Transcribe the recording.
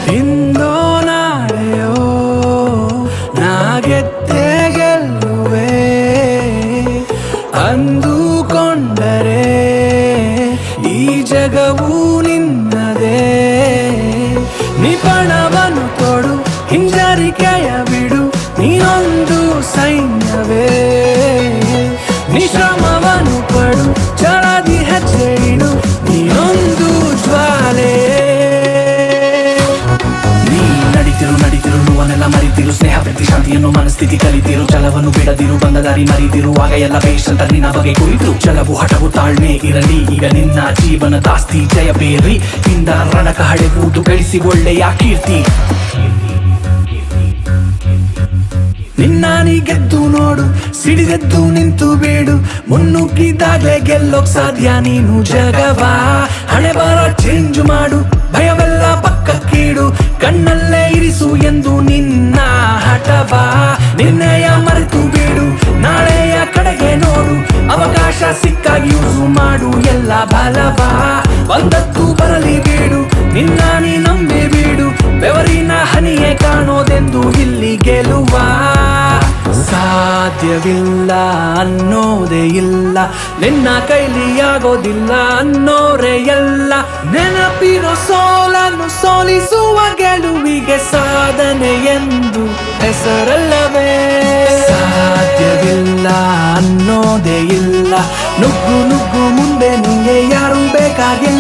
ಇಂದೋ ನಾಳೆಯೋ ನಾ ಗೆದ್ದೆ ಗೆಲ್ಲುವೆ ಅಂದುಕೊಂಡರೆ ಈ ಜಗವು ನಿನ್ನದೇ ನಿಪಣವನ್ನು ತೊಡು ಹಿಂಜರಿಕೆಯ ಬಿಡು ನೀನೊಂದು ಸೈನ್ಯವೇ ನಿಶ್ರಮವನ್ನು ಪಡು ಚಳದಿ ಹೆಜ್ಜೆ ಇಡು ನೀನೊಂದು ಜ್ವಾಲೆ ನೀ ನಡಿತಿರು ನಡಿತಿರು ನೋವನ್ನೆಲ್ಲ ಮರಿತಿರು ಸ್ನೇಹ ಪ್ರೀತಿ ಶಾಂತಿಯನ್ನು ಮನಸ್ಥಿತಿ ಕಲಿತಿರು ಛಲವನ್ನು ಬಿಡದಿರು ಬಂದ ದಾರಿ ಮರಿತಿರು ಆಗ ಎಲ್ಲ ಬೇಷ್ ಅಂತ ನಿನ್ನ ಬಗೆ ಕುರಿತು ಛಲವು ಹಠವು ತಾಳ್ಮೆ ಇರಲಿ ಈಗ ನಿನ್ನ ಜೀವನ ದಾಸ್ತಿ ಜಯ ಬೇರಿ ಇಂದ ರಣಕ ಹಳೆಬೂದು ಗಳಿಸಿ ಒಳ್ಳೆಯ ಕೀರ್ತಿ ನಿನ್ನ ನೀ ಗೆದ್ದು ನೋಡು ಸಿಡಿದೆದ್ದು ನಿಂತು ಬೇಡು ಮುನ್ನುಗ್ಗಿದಾಗ್ಲೇ ಗೆಲ್ಲೋಕ್ ಸಾಧ್ಯ ನೀನು ಜಗವಾ ಹಣೆ ಬರ ಚೇಂಜ್ ಮಾಡು ಭಯವೆಲ್ಲ ಪಕ್ಕಕ್ಕೀಡು ಕಣ್ಣಲ್ಲೇ ಇರಿಸು ಎಂದು ನಿನ್ನ ಹಠವಾ ನಿನ್ನೆಯ ಮರೆತು ಬೇಡು ನಾಳೆಯ ಕಡೆಗೆ ನೋಡು ಅವಕಾಶ ಸಿಕ್ಕಾಗ ಯೂಸು ಮಾಡು ಎಲ್ಲ ಬಲವಾ ಒಂದತ್ತು ಬರಲಿ ಬೇಡು ನಿನ್ನ ನೀ ನಂಬಿ ಬೀಡು ಬೆವರಿನ ಹನಿಯೇ ಕಾಣೋದೆಂದು ಇಲ್ಲಿ ಗೆಲುವ ಸಾಧ್ಯವಿಲ್ಲ ಅನ್ನೋದೇ ಇಲ್ಲ ನಿನ್ನ ಕೈಲಿ ಆಗೋದಿಲ್ಲ ಅನ್ನೋರೇ ಎಲ್ಲ ನೆನಪಿರೋ ಸೋಲನ್ನು ಸೋಲಿಸುವ ಗೆಲುವಿಗೆ ಸಾಧನೆ ಎಂದು ಹೆಸರಲ್ಲವೇ ಸಾಧ್ಯವಿಲ್ಲ ಅನ್ನೋದೇ ಇಲ್ಲ ನುಗ್ಗು ನುಗ್ಗು ಮುಂದೆ ನಿಂಗೆ ಯಾರು ಬೇಕಾಗಿಲ್ಲ